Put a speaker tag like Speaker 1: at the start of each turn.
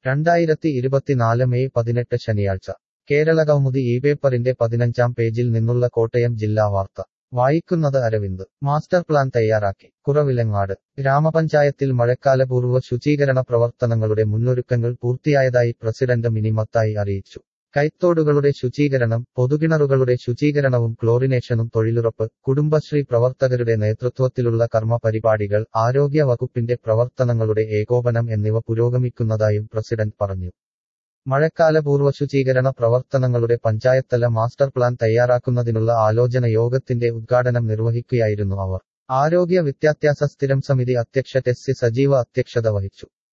Speaker 1: രണ്ടായിരത്തി ഇരുപത്തിനാല് മെയ് പതിനെട്ട് ശനിയാഴ്ച കേരള കൗമുദി ഈ പേപ്പറിന്റെ പതിനഞ്ചാം പേജിൽ നിന്നുള്ള കോട്ടയം ജില്ലാ വാർത്ത വായിക്കുന്നത് അരവിന്ദ് മാസ്റ്റർ പ്ലാൻ തയ്യാറാക്കി കുറവിലങ്ങാട് ഗ്രാമപഞ്ചായത്തിൽ മഴക്കാലപൂർവ്വ ശുചീകരണ പ്രവർത്തനങ്ങളുടെ മുന്നൊരുക്കങ്ങൾ പൂർത്തിയായതായി പ്രസിഡന്റ് മിനിമത്തായി അറിയിച്ചു കൈത്തോടുകളുടെ ശുചീകരണം പൊതുകിണറുകളുടെ ശുചീകരണവും ക്ലോറിനേഷനും തൊഴിലുറപ്പ് കുടുംബശ്രീ പ്രവർത്തകരുടെ നേതൃത്വത്തിലുള്ള കർമ്മ പരിപാടികൾ ആരോഗ്യ വകുപ്പിന്റെ പ്രവർത്തനങ്ങളുടെ ഏകോപനം എന്നിവ പുരോഗമിക്കുന്നതായും പ്രസിഡന്റ് പറഞ്ഞു മഴക്കാലപൂർവ്വ ശുചീകരണ പ്രവർത്തനങ്ങളുടെ പഞ്ചായത്തല മാസ്റ്റർ പ്ലാൻ തയ്യാറാക്കുന്നതിനുള്ള ആലോചന യോഗത്തിന്റെ ഉദ്ഘാടനം നിർവഹിക്കുകയായിരുന്നു അവർ ആരോഗ്യ വിദ്യാഭ്യാസ സ്ഥിരം സമിതി അധ്യക്ഷ ടെസ്സി സജീവ അധ്യക്ഷത വഹിച്ചു